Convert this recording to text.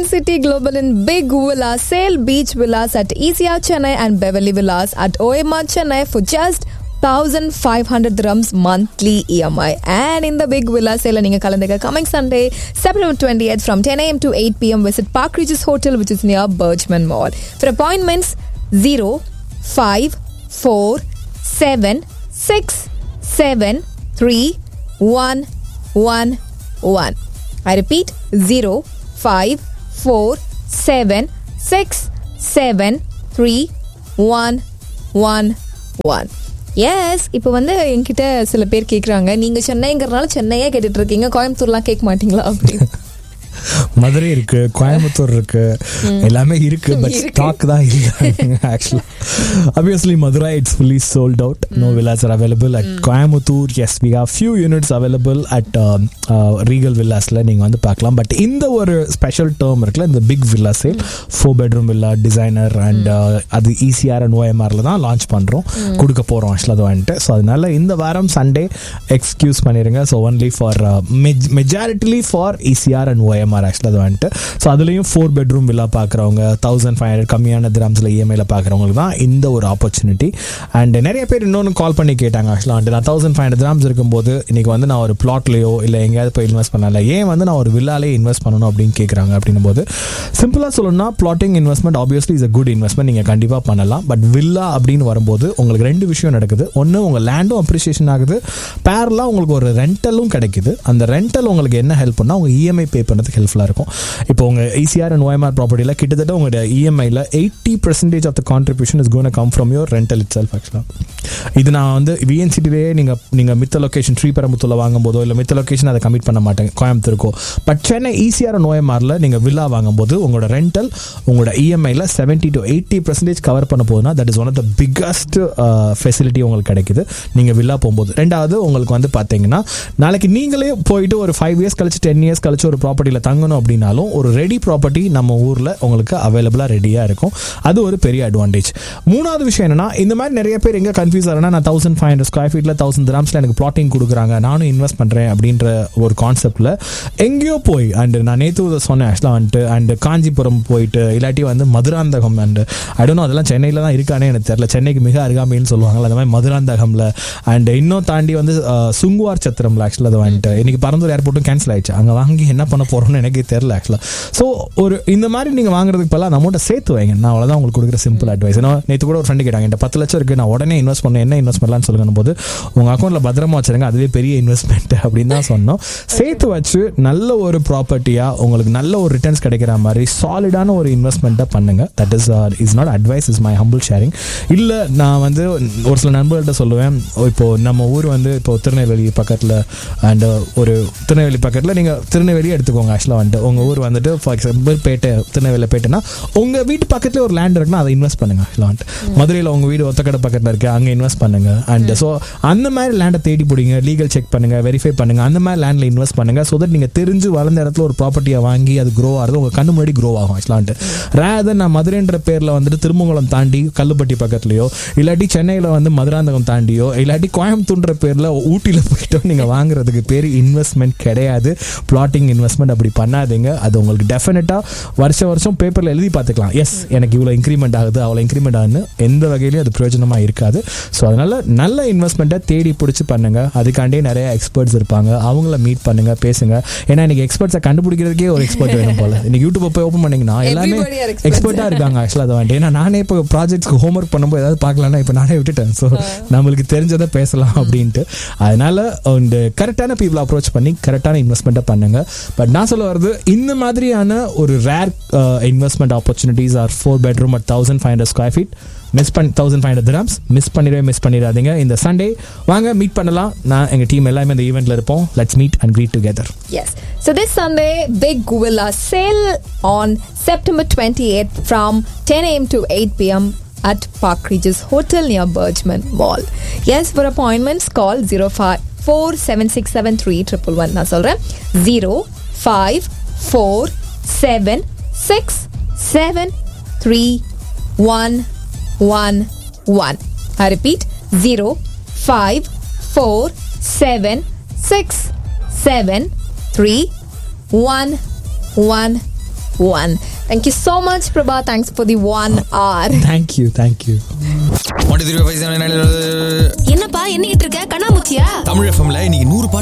City Global in Big Villa Sale Beach Villas at ECR Chennai and Beverly Villas at OMR Chennai for just 1500 dirhams monthly EMI. And in the Big Villa Sale, நீங்க கலந்துக்க coming Sunday, September 28th from 10 a.m. to 8 p.m. Visit Park Regis Hotel, which is near Bergman Mall. For appointments, 0 5 4 7 6 7 3 1 1 1. I repeat 0 5 4 7 6 7 3 1 1 1. Yes இப்போ வந்து என்கிட்ட சில பேர் கேட்குறாங்க நீங்க சென்னைங்கிறனால சென்னையே கேட்டுட்டு இருக்கீங்க கோயம்புத்தூர்லாம் கேட்க மாட்டீங்களா அப்படின்னு மதுரை இருக்கு கோயம்புத்தூர் இருக்கு எல்லாமே இருக்கு பட் இருக்கு. ஸ்டாக் தான் இல்லை ஆக்சுவலா obviously Madurai it's fully sold out no villas are available at Coimbatore yes we have few units available at Regal வில்லாஸ்ல நீங்க வந்து பார்க்கலாம் பட் இந்த ஒரு ஸ்பெஷல் டேர்ம் இருக்குல்ல இந்த big villa sale four bedroom villa designer and அது இசிஆர் அண்ட் ஓஎம்ஆர்ல தான் லான்ச் பண்றோம் கொடுக்க போறோம் ஆக்சுவலாக அது வந்துட்டு ஸோ அதனால இந்த வாரம் சண்டே எக்ஸ்கியூஸ் பண்ணிருங்க so only for majority for ECR and OMR ஆக்சுவலாக அது வந்துட்டு ஸோ அதுலேயும் ஃபோர் பெட்ரூம் வில்லா பார்க்குறவங்க தௌசண்ட் ஃபைவ் ஹண்ட்ரட் கம்மியான கிராம்ஸில் இஎம்ஐல பார்க்குறவங்களுக்கு தான் இந்த ஒரு ஆப்பர்ச்சுனிட்டி அண்ட் நிறைய பேர் இன்னொன்று கால் பண்ணி கேட்டாங்க ஆக்சுவலாக வந்துட்டு நான் தௌசண்ட் ஃபைவ் ஹண்ட்ரட் கிராம்ஸ் இருக்கும்போது இன்னைக்கு வந்து நான் ஒரு பிளாட்லையோ இல்லை எங்கேயாவது போய் இன்வெஸ்ட் பண்ணல ஏன் வந்து நான் ஒரு வில்லாலே இன்வெஸ்ட் பண்ணணும் அப்படின்னு கேட்குறாங்க அப்படின்னும் போது சிம்பிளாக சொல்லணும்னா plotting investment obviously is a good investment நீங்கள் கண்டிப்பாக பண்ணலாம் பட் வில்லா அப்படின்னு வரும்போது உங்களுக்கு ரெண்டு விஷயம் நடக்குது ஒன்று உங்கள் லேண்டும் அப்ரிசியேஷன் ஆகுது பேரலாக உங்களுக்கு ஒரு ரெண்டலும் கிடைக்குது அந்த ரெண்டல் உங்களுக்கு என்ன ஹெல்ப் பண்ணால் உங்கள் இஎம்ஐ பே பண்ணுறதுக்கு ஹெல்ப்ஃபுல்லாக இருக்கும் இப்போ உங்கள் ஈசிஆர் அண்ட் ஓஎம்ஆர் ப்ராப்பர்ட்டியில் கிட்டத்தட்ட உங்களோட இஎம்ஐயில் eighty percentage of the contribution is gonna come from your rental itself ஆக்சுவலாக இது நான் வந்து விஎன்சிட்டிலேயே நீங்கள் நீங்கள் மித்த லொக்கேஷன் ஸ்ரீபெரும்புத்தூர்ல வாங்கும் போதோ இல்லை மித்த லொக்கேஷன் அதை கமிட் பண்ண மாட்டேங்க கோயம்புத்தூருக்கோ பட் சென்னை ஈசிஆர் அண்ட் ஓஎம்ஆரில் நீங்கள் வில்லா வாங்கும்போது உங்களோட ரெண்டல் உங்களோட இஎம்ஐயில் seventy to eighty percentage cover பண்ண போகுதுன்னா that is one of the biggest facility உங்களுக்கு கிடைக்குது நீங்கள் வில்லா போகும்போது ரெண்டாவது உங்களுக்கு வந்து பார்த்தீங்கன்னா நாளைக்கு நீங்களே போயிட்டு ஒரு ஃபைவ் இயர்ஸ் கழிச்சு டென் இயர்ஸ் கழிச்சு ஒரு ப்ராப்பர்ட்டியில் தங்கணும் அப்படின்னாலும் ஒரு ரெடி ப்ராப்பர்ட்டி நம்ம ஊரில் உங்களுக்கு அவைலபிளாக ரெடியாக இருக்கும் அது ஒரு பெரிய அட்வான்டேஜ் மூணாவது விஷயம் என்னன்னா இந்த மாதிரி நிறைய பேர் எங்கே கன்ஃபியூஸ் ஆகிறேன்னா நான் தௌசண்ட் ஃபைவ் ஹண்ட்ரட் ஸ்கொயர் ஃபீட்டில் தௌசண்ட் கிராம்ஸில் எனக்கு ப்ளாட்டிங் கொடுக்குறாங்க நானும் இன்வெஸ்ட் பண்ணுறேன் அப்படின்ற ஒரு கான்செப்டில் எங்கேயோ போய் அண்ட் நான் நேற்று சொன்னேன் ஆக்சுவலாக வந்துட்டு அண்ட் காஞ்சிபுரம் போயிட்டு இல்லாட்டி வந்து மதுராந்தகம் அண்ட் ஐடோனோ அதெல்லாம் சென்னையில் தான் இருக்கானே எனக்கு தெரியல சென்னைக்கு மிக அருகாமைன்னு சொல்லுவாங்கல்ல அந்த மாதிரி மதுராந்தகம்ல அண்ட் இன்னும் தாண்டி வந்து அஹ், சுங்குவார் சத்திரம்ல ஆக்சுவலாக அது வந்துட்டு இன்னைக்கு பரந்தூர் ஏர்போர்ட்டும் கேன்சல் ஆயிடுச்சு அங்கே வாங்கி என்ன பண்ண போறோம்னு எனக்கே தெரியல ஆக்சுவலாக ஸோ ஒரு இந்த மாதிரி நீங்கள் வாங்குறதுக்கு பதிலாக அந்த அமௌண்ட்டை சேர்த்து வைங்க நான் அவ்வளோதான் உங்களுக்கு கொடுக்குற சிம்பிள் அட்வைஸ் ஏன்னா நேற்று கூட ஒரு ஃப்ரெண்டு கேட்டாங்க என்கிட்ட பத்து லட்சம் இருக்கு நான் உடனே இன்வெஸ்ட் பண்ண என்ன இன்வெஸ்ட் பண்ணலாம்னு சொல்லுங்க போது உங்க அக்கௌண்ட்ல பத்திரமா வச்சிருங்க அதுவே பெரிய இன்வெஸ்ட்மெண்ட் அப்படின்னு தான் சொன்னோம் சேர்த்து வச்சு நல்ல ஒரு ப்ராப்பர்ட்டியா உங்களுக்கு நல்ல ஒரு ரிட்டர்ன்ஸ் கிடைக்கிற மாதிரி சாலிடான ஒரு இன்வெஸ்ட்மெண்ட்டை பண்ணுங்க that is is not advice is my humble sharing இல்ல நான் வந்து ஒரு சில நண்பர்கள்ட்ட சொல்லுவேன் இப்போ நம்ம ஊர் வந்து இப்போ திருநெல்வேலி பக்கத்துல அண்ட் ஒரு திருநெல்வேலி பக்கத்துல நீங்க திருநெல்வேலி எடுத்துக்கோங்க ஆக்சுவலாக வந்துட்டு உங்க ஊர் வந்துட்டு ஃபார் எக்ஸாம்பிள் பேட்டை திருநெல்வேலி பேட்டைனா உங்க வீட்டு பக்கத்துல ஒரு லேண்ட் இருக்குன்னா அதை இன்வெஸ்ட் பண்ணுங்க ஆக்சுவலாக வந்துட்டு மதுரையில் உங்க வீடு ஒத்தக்கடை பக்கத்துல இருக்கு அங்க இன்வெஸ்ட் பண்ணுங்க அண்ட் ஸோ அந்த மாதிரி லேண்டை தேடி பிடிங்க லீகல் செக் பண்ணுங்க வெரிஃபை பண்ணுங்க அந்த மாதிரி லேண்ட்ல இன்வெஸ்ட் பண்ணுங்க ஸோ தட் நீங்க தெரிஞ்சு வளர்ந்த இடத்துல ஒரு ப்ராப்பர்ட்டியை வாங்கி அது க்ரோ ஆகுது உங்க கண்ணு முன்னாடி க்ரோ ஆகும் ஆக்சுவலாக ரேதர் நான் மதுரைன்ற பேர்ல வந்துட்டு திருமங்கலம் தாண்டி கல்லுப்பட்டி பக்கத்துலயோ இல்லாட்டி சென்னையில வந்து மதுராந்தகம் தாண்டியோ இல்லாட்டி கோயம்புத்தூர்ன்ற பேர்ல ஊட்டியில போயிட்டோ நீங்க வாங்குறதுக்கு பேர் இன்வெஸ்ட்மெண்ட் கிடையாது பிளாட்டிங் இன்வெஸ்ட்மெண்ட் அப்படி பண்ணாதீங்க அது உங்களுக்கு டெஃபினட்டா வருஷம் வருஷம் பேப்பர்ல எழுதி பார்த்துக்கலாம் எஸ் எனக்கு இவ்வளோ இன்க்ரிமெண்ட் ஆகுது அவ்வளோ இன்க்ரிமெண்ட் ஆகுதுன்னு எந்த வகையிலையும் அது பிரயோஜனமா இருக்காது ஸோ அதனால நல்ல இன்வெஸ்ட்மெண்ட்டை தேடி பிடிச்சி பண்ணுங்க அதுக்காண்டே நிறைய எக்ஸ்பர்ட்ஸ் இருப்பாங்க அவங்கள மீட் பண்ணுங்க பேசுங்க ஏன்னா இன்னைக்கு எக்ஸ்பர்ட்ஸை கண்டுபிடிக்கிறதுக்கே ஒரு எக்ஸ்பர்ட் வேணும் போல இன்னைக்கு யூடியூப் போய் ஓப்பன் பண்ணீங்கன்னா எல்லாமே Everybody are experts. எக்ஸ்பர்ட்டா இருக்காங்க ஆக்சுவலாக அதை வந்துட்டு ஏன்னா நானே இப்போ ப்ராஜெக்ட்ஸ்க்கு ஹோம்ஒர்க் பண்ணும்போது ஏதாவது பார்க்கலாம்னா இப்போ நானே விட்டுட்டேன் ஸோ நம்மளுக்கு தெரிஞ்சதை பேசலாம் அப்படின்ட்டு அதனால இந்த கரெக்டான பீப்புள் அப்ரோச் பண்ணி கரெக்டான இன்வெஸ்ட்மெண்ட்டை பண்ணுங்க பட் நான் சொல்ல வருது இந்த மாதிரியான ஒரு rare investment opportunities are four bedroom at thousand five hundred square feet miss பண்ணி thousand five hundred grams miss பண்ணிடவே மிஸ் பண்ணிடாதீங்க இந்த சண்டே வாங்க மீட் பண்ணலாம் நான் எங்கள் டீம் எல்லாமே இந்த ஈவெண்ட்ல இருப்போம் let's meet and greet together Yes. So this Sunday, big Villa sale on September 28th from 10 a.m. to 8 p.m. at Park Regis Hotel near Bergman Mall. Yes, for appointments, call 05 47673 நான் சொல்றேன் 05 4 7 6 7 3 1 1 1. I repeat 0 5 4 7 6 7 3 1 1 one. Thank you so much, Prabha. Thanks for the one hour. Thank you thank you ஒன்று திரும்ப பைசா என்னப்பா எண்ணிக்கிட்டு இருக்க கண்ணாமூச்சியா தமிழ் எஃப்எம்ல இன்னைக்கு நூறு பாட்டு